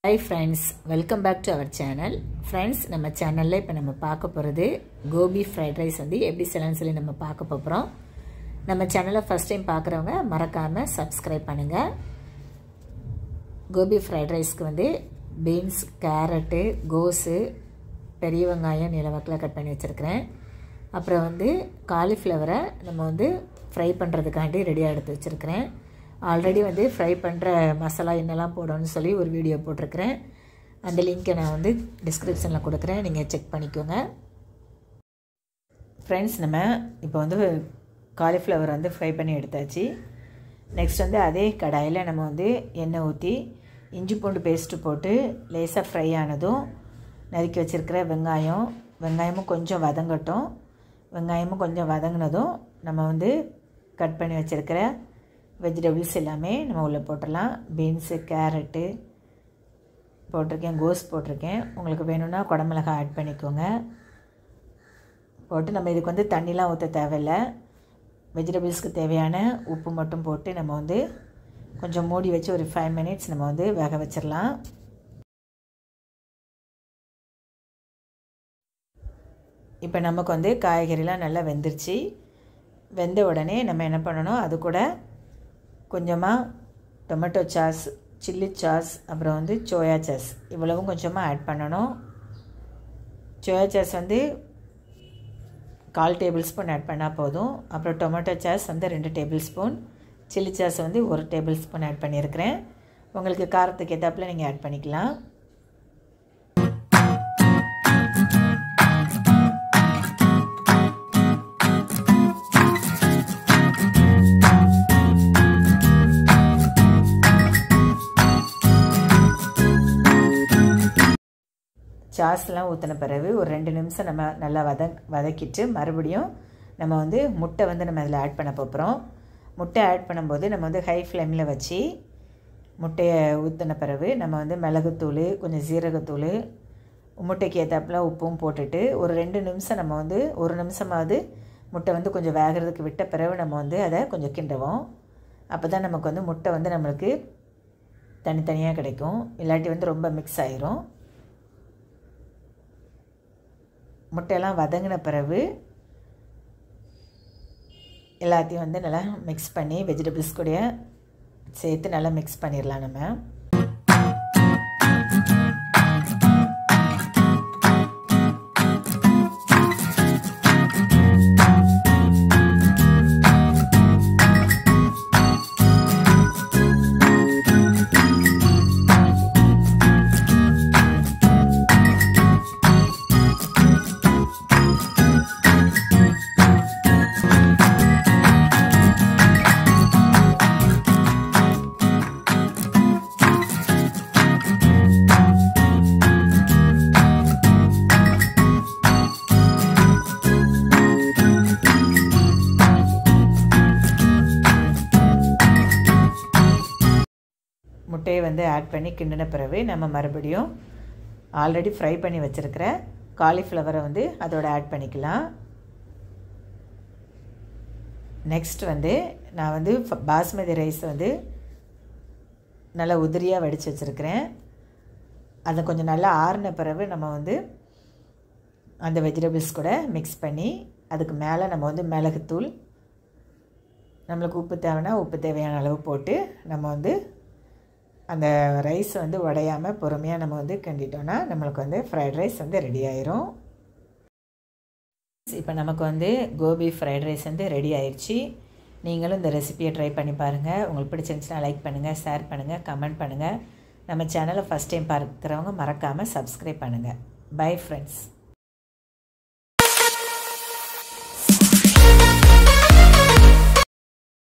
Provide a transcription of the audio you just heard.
high friends welcome back to our channel friends நம்ம சேனலில் இப்போ நம்ம பார்க்க போகிறது கோபி ஃப்ரைட் ரைஸ் வந்து எப்படி செய்யலாம்னு சொல்லி நம்ம பார்க்க போகிறோம் நம்ம சேனலை ஃபஸ்ட் டைம் பார்க்குறவங்க மறக்காமல் சப்ஸ்கிரைப் பண்ணுங்கள் கோபி ஃப்ரைட் ரைஸ்க்கு வந்து பீன்ஸ் கேரட்டு கோஸு பெரிய வெங்காயம் நிலவாக்கில் கட் பண்ணி வச்சுருக்கிறேன் அப்புறம் வந்து காலிஃப்ளவரை நம்ம வந்து ஃப்ரை பண்ணுறதுக்காண்டி ரெடியாக எடுத்து வச்சுருக்கிறேன் ஆல்ரெடி வந்து ஃப்ரை பண்ணுற மசாலா என்னெல்லாம் போடணும்னு சொல்லி ஒரு வீடியோ போட்டிருக்கிறேன் அந்த லிங்க்கை நான் வந்து டிஸ்கிரிப்ஷனில் கொடுக்குறேன் நீங்கள் செக் பண்ணிக்கோங்க ஃப்ரெண்ட்ஸ் நம்ம இப்போ வந்து காலிஃப்ளவர் வந்து ஃப்ரை பண்ணி எடுத்தாச்சு நெக்ஸ்ட் வந்து அதே கடாயில் நம்ம வந்து எண்ணெய் ஊற்றி இஞ்சி பூண்டு பேஸ்ட்டு போட்டு லேசாக ஃப்ரை ஆனதும் நறுக்கி வச்சுருக்கிற வெங்காயம் வெங்காயமும் கொஞ்சம் வதங்கட்டும் வெங்காயமும் கொஞ்சம் வதங்கினதும் நம்ம வந்து கட் பண்ணி வச்சுருக்கிற வெஜிடபிள்ஸ் எல்லாமே நம்ம உள்ளே போட்டுடலாம் பீன்ஸு கேரட்டு போட்டிருக்கேன் கோஸ் போட்டிருக்கேன் உங்களுக்கு வேணும்னா குடமிளகாய் ஆட் பண்ணிக்கோங்க போட்டு நம்ம இதுக்கு வந்து தண்ணிலாம் ஊற்ற தேவையில்லை வெஜிடபிள்ஸ்க்கு தேவையான உப்பு மட்டும் போட்டு நம்ம வந்து கொஞ்சம் மூடி வச்சு ஒரு ஃபைவ் மினிட்ஸ் நம்ம வந்து வேக வச்சிடலாம் இப்போ நமக்கு வந்து காய்கறிலாம் நல்லா வெந்துருச்சு வெந்த உடனே நம்ம என்ன பண்ணணும் அது கூட கொஞ்சமாக டொமேட்டோ சாஸ் சில்லி சாஸ் அப்புறம் வந்து சோயா சாஸ் இவ்வளவும் கொஞ்சமாக ஆட் பண்ணணும் சோயா சாஸ் வந்து கால் டேபிள் ஸ்பூன் ஆட் பண்ணால் போதும் அப்புறம் டொமேட்டோ சாஸ் வந்து ரெண்டு டேபிள் ஸ்பூன் சில்லி சாஸ் வந்து ஒரு டேபிள் ஸ்பூன் ஆட் பண்ணியிருக்கிறேன் உங்களுக்கு காரத்துக்கு ஏற்றாப்பில் நீங்கள் ஆட் பண்ணிக்கலாம் சாஸ்லாம் ஊற்றின பிறகு ஒரு ரெண்டு நிமிஷம் நம்ம நல்லா வத வதக்கிட்டு மறுபடியும் நம்ம வந்து முட்டை வந்து நம்ம அதில் ஆட் பண்ண போகிறோம் முட்டை ஆட் பண்ணும்போது நம்ம வந்து ஹை ஃப்ளேமில் வச்சு முட்டையை ஊற்றின பிறகு நம்ம வந்து மிளகுத்தூள் கொஞ்சம் சீரகத்தூள் முட்டைக்கு ஏற்றாப்புல உப்பும் போட்டுட்டு ஒரு ரெண்டு நிமிஷம் நம்ம வந்து ஒரு நிமிஷமாவது முட்டை வந்து கொஞ்சம் வேகிறதுக்கு விட்ட பிறகு நம்ம வந்து அதை கொஞ்சம் கிண்டுவோம் அப்போ தான் நமக்கு வந்து முட்டை வந்து நம்மளுக்கு தனித்தனியாக கிடைக்கும் இல்லாட்டி வந்து ரொம்ப மிக்ஸ் ஆயிரும் முட்டையெல்லாம் வதங்கின பிறகு எல்லாத்தையும் வந்து நல்லா மிக்ஸ் பண்ணி வெஜிடபிள்ஸ் கூட சேர்த்து நல்லா மிக்ஸ் பண்ணிடலாம் நம்ம முட்டையை வந்து ஆட் பண்ணி கிண்டின பிறகு நம்ம மறுபடியும் ஆல்ரெடி ஃப்ரை பண்ணி வச்சுருக்கிற காலிஃப்ளவரை வந்து அதோட ஆட் பண்ணிக்கலாம் நெக்ஸ்ட் வந்து நான் வந்து பாஸ்மதி ரைஸ் வந்து நல்லா உதிரியாக வடித்து வச்சுருக்கிறேன் அதை கொஞ்சம் நல்லா ஆறின பிறகு நம்ம வந்து அந்த வெஜிடபிள்ஸ் கூட மிக்ஸ் பண்ணி அதுக்கு மேலே நம்ம வந்து மிளகுத்தூள் நம்மளுக்கு உப்பு தேவைன்னா உப்பு தேவையான அளவு போட்டு நம்ம வந்து அந்த ரைஸ் வந்து உடையாமல் பொறுமையாக நம்ம வந்து கிண்டிட்டோன்னா நம்மளுக்கு வந்து ஃப்ரைட் ரைஸ் வந்து ரெடி ஆயிரும் இப்போ நமக்கு வந்து கோபி ஃப்ரைட் ரைஸ் வந்து ரெடி ஆயிடுச்சு நீங்களும் இந்த ரெசிபியை ட்ரை பண்ணி பாருங்கள் உங்களுக்கு பிடிச்சிருந்துச்சுன்னா லைக் பண்ணுங்கள் ஷேர் பண்ணுங்கள் கமெண்ட் பண்ணுங்கள் நம்ம சேனலை ஃபஸ்ட் டைம் பார்க்குறவங்க மறக்காமல் சப்ஸ்கிரைப் பண்ணுங்கள் பை ஃப்ரெண்ட்ஸ்